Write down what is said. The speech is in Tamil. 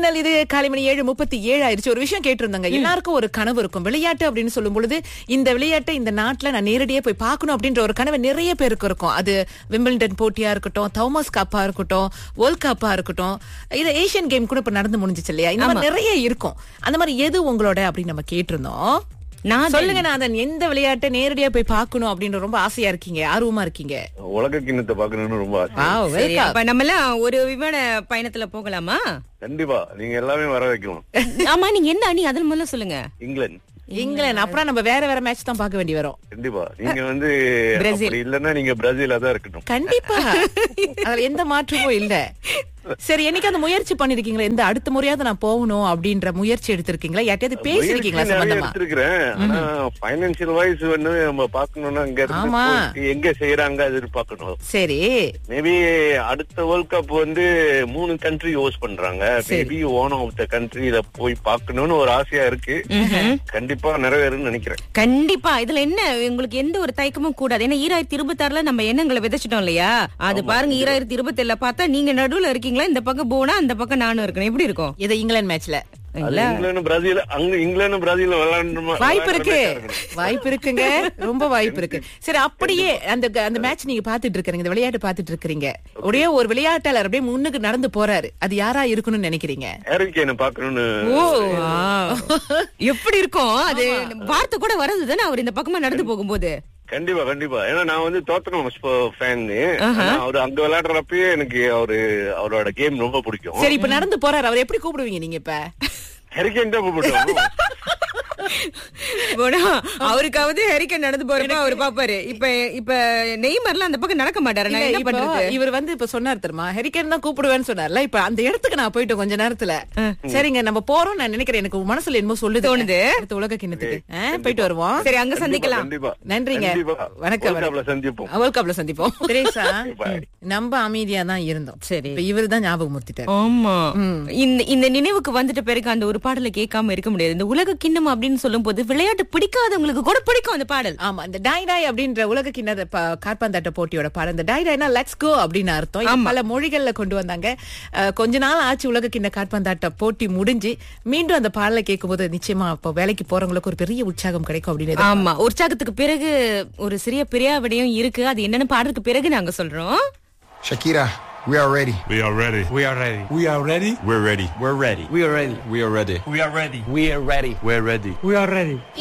மின்னல் இது காலை மணி ஏழு முப்பத்தி ஏழு ஆயிருச்சு ஒரு விஷயம் கேட்டிருந்தாங்க எல்லாருக்கும் ஒரு கனவு இருக்கும் விளையாட்டு அப்படின்னு சொல்லும் பொழுது இந்த விளையாட்டை இந்த நாட்டுல நான் நேரடியா போய் பார்க்கணும் அப்படின்ற ஒரு கனவு நிறைய பேருக்கு இருக்கும் அது விம்பிள்டன் போட்டியா இருக்கட்டும் தௌமஸ் கப்பா இருக்கட்டும் வேர்ல்ட் கப்பா இருக்கட்டும் இது ஏசியன் கேம் கூட இப்ப நடந்து முடிஞ்சிச்சு இல்லையா இந்த மாதிரி நிறைய இருக்கும் அந்த மாதிரி எது உங்களோட அப்படின்னு நம்ம கேட்டிருந்தோம் நான் சொல்லுங்க நாதன் எந்த விளையாட்டை நேரடியா போய் பார்க்கணும் அப்படின்னு ரொம்ப ஆசையா இருக்கீங்க ஆர்வமா இருக்கீங்க உலக கிண்ணத்தை பாக்கணும்னு ரொம்ப ஆசை Wow, சரி, welcome. அப்ப நம்ம எல்லாம் ஒரு விமான பயணத்துல போகலாமா கண்டிப்பா நீங்க எல்லாமே வர வைக்கணும் ஆமா நீங்க எந்த அணி அதில் முதல்ல சொல்லுங்க இங்கிலாந்து இங்கிலாந்து அப்புறம் நம்ம வேற வேற மேட்ச் தான் பார்க்க வேண்டி வரும் கண்டிப்பா நீங்க வந்து பிரேசில். அப்படி இல்லன்னா நீங்க பிரேசிலா தான் இருக்கட்டும் கண்டிப்பா அதுல எந்த மாற்றமும் இல்ல சரி என்னைக்கு அந்த முயற்சி பண்ணிருக்கீங்களா இந்த அடுத்த முறையாவது நான் போகணும் அப்படின்ற முயற்சி எடுத்திருக்கீங்களா யார்ட்டையாவது பேசிருக்கீங்களா முயற்சி நிறைய சம்பந்தமா எடுத்திருக்கிறேன் ஆனா பைனான்சியல் வைஸ் வந்து நம்ம பாக்கணும்னா அங்க இருந்து ஆமா. போயிட்டு எங்க செய்யறாங்க அது பார்க்கணும் சரி மேபி அடுத்த வேர்ல்ட் கப் வந்து மூணு கண்ட்ரி ஹோஸ்ட் பண்றாங்க மேபி ஓன் ஆஃப் த கண்ட்ரில போய் பார்க்கணும்னு ஒரு ஆசையா இருக்கு கண்டிப்பா நிறைவேறும்னு நினைக்கிறேன் கண்டிப்பா இதுல என்ன உங்களுக்கு எந்த ஒரு தயக்கமும் கூடாது ஏன்னா ஈராயிரத்தி இருபத்தி ஆறுல நம்ம எண்ணங்களை விதைச்சிட்டோம் இல்லையா அது பாருங்க ஈராயிரத்தி இருபத்தி ஏழுல பார்த்தா நீங்க நடுவுல இருக்கீங்களா இந்த பக்கம் போனா அந்த பக்கம் நானும் இருக்கணும் எப்படி இருக்கும் இது இங்கிலாந்து மேட்ச்ல அது இங்கிலாந்து பிரேசில் அங்க இங்கிலாந்து பிரேசில் விளையாண்டுமா வாய்ப்பு இருக்கு விளையாடுற match ஆ இருக்கணும். வாய்ப்பு இருக்குங்க ரொம்ப வாய்ப்பு இருக்கு சரி அப்படியே அந்த அந்த மேட்ச் நீங்க பாத்துட்டு இருக்கீங்க இந்த விளையாட்டு பாத்துட்டு இருக்கீங்க ஒரே ஒரு விளையாட்டாளர் அப்படியே முன்னுக்கு நடந்து போறாரு அது யாரா இருக்கணும்னு நினைக்கிறீங்க ஹாரி கேனை பாக்கணும்னு ஓ எப்படி இருக்கும் அது வார்த்தை கூட வர்றது தானே அவர் இந்த பக்கமா நடந்து போகும்போது கண்டிப்பா கண்டிப்பா ஏன்னா நான் வந்து தோத்தனம் ஃபேன் அவரு அங்க விளையாடுறப்பயே எனக்கு அவரு அவரோட கேம் ரொம்ப பிடிக்கும் சரி இப்ப நடந்து போறாரு அவர் எப்படி கூப்பிடுவீங்க நீங்க இப்ப ஹரிகேன் தான் கூப்பிட்டோம் போனா அவருக்காவது ஹெரிக்கன் நடந்து போறப்ப அவர் பாப்பாரு இப்ப இப்ப நெய்மர்லாம் அந்த பக்கம் நடக்க மாட்டாரு நான் இல்ல, என்ன இப்போ பண்றது இவர் வந்து இப்ப சொன்னார் தெரியுமா ஹெரிக்கன் தான் கூப்பிடுவேன்னு சொன்னார்ல இப்ப அந்த இடத்துக்கு நான் போயிட்டேன் கொஞ்ச நேரத்துல சரிங்க நம்ம போறோம் நான் நினைக்கிறேன் எனக்கு மனசுல என்னமோ சொல்லுது தோணுது. அடுத்த உலக கிண்ணத்துக்கு ஆ, போயிட்டு வருவோம் சரி அங்க சந்திக்கலாம் கண்டிப்பா நன்றிங்க கண்டிப்பா. வணக்கம் World Cupல சந்திப்போம் வேர்ல்ட் கப்ல சந்திப்போம் திரேசா Bye. நம்ம அமைதியா தான் இருந்தோம் சரி. இப்ப இவரு தான் ஞாபகம் மூர்த்திட்டார் ஆமா இந்த இந்த நினைவுக்கு வந்துட்ட பிறகு அந்த ஒரு பாடலை கேட்காம இருக்க முடியாது இந்த உலக கிண்ணம் அப்படின்னு சொல்லும் போது விளையாட்டு பிடிக்காதவங்களுக்கு கூட பிடிக்கும் அந்த பாடல் ஆமா இந்த டாய் டாய் அப்படின்ற உலக கிண்ண காற்பந்தாட்ட போட்டியோட பாடம் இந்த டாய் டாய்னா லெட்ஸ் கோ அப்படின்னு அர்த்தம் இது பல மொழிகள்ல கொண்டு வந்தாங்க அஹ், கொஞ்ச நாள் ஆச்சு உலக கிண்ண காற்பந்தாட்ட போட்டி முடிஞ்சு மீண்டும் அந்த பாடலை கேட்கும்போது நிச்சயமா அப்போ வேலைக்கு போறவங்களுக்கு ஒரு பெரிய உற்சாகம் கிடைக்கும் அப்படின்னு ஆமா உற்சாகத்துக்கு பிறகு ஒரு சிறிய பிரியாவிடையும் இருக்கு அது என்னன்னு பாடுறதுக்கு பிறகு நாங்க சொல்றோம் Shakira, we are ready. We are ready. We are ready. We are ready. We're ready. We're ready. We are ready. We are ready. We are ready. We are ready. We're ready. We are ready.